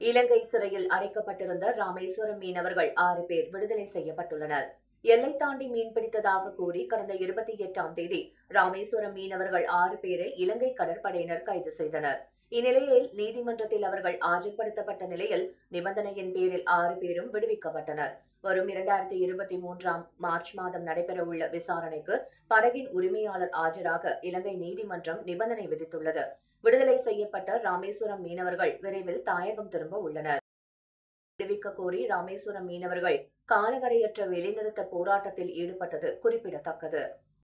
இலங்கை சிறையில் அடைக்கப்பட்டிருந்த ராமேஸ்வரம் மீனவர்கள் ஆறு பேர் விடுதலை செய்யப்பட்டுள்ளனர் எல்லை தாண்டி மீன்பிடித்ததாக கூறி கடந்த இருபத்தி எட்டாம் தேதி ராமேஸ்வரம் மீனவர்கள் ஆறு பேரை இலங்கை கடற்படையினர் கைது செய்தனர் இந்நிலையில் நீதிமன்றத்தில் அவர்கள் ஆஜர்படுத்தப்பட்ட நிலையில் நிபந்தனையின் பேரில் ஆறு பேரும் விடுவிக்கப்பட்டனர் வரும் இரண்டாயிரத்தி இருபத்தி மூன்றாம் மார்ச் மாதம் நடைபெறவுள்ள விசாரணைக்கு படகின் உரிமையாளர் ஆஜராக இலங்கை நீதிமன்றம் நிபந்தனை விதித்துள்ளது விடுதலை செய்யப்பட்ட ராமேஸ்வரம் மீனவர்கள் விரைவில் தாயகம் திரும்ப உள்ளனர் விடுவிக்க கோரி ராமேஸ்வரம் மீனவர்கள் காலவரையற்ற வேலைநிறுத்த போராட்டத்தில் ஈடுபட்டது குறிப்பிடத்தக்கது